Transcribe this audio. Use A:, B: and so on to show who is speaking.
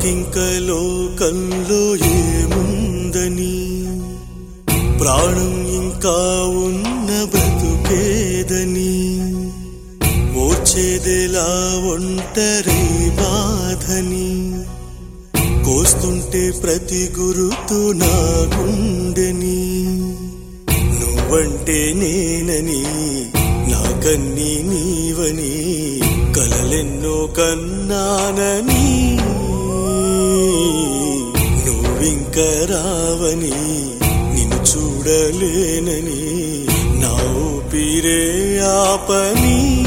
A: నాకింక లోకంలో ఏముందని ప్రాణం ఇంకా ఉన్న బ్రతుకేదని ఓర్చేదెలా ఒంటరి బాధని కోస్తుంటే ప్రతి గురుతు నా గుండెని నువ్వంటే నేనని నాకన్నీ నీవని కలలెన్నో కన్నానని నువ్వింక రావని నిన్ను చూడలేనని నా ఊపిరే ఆపని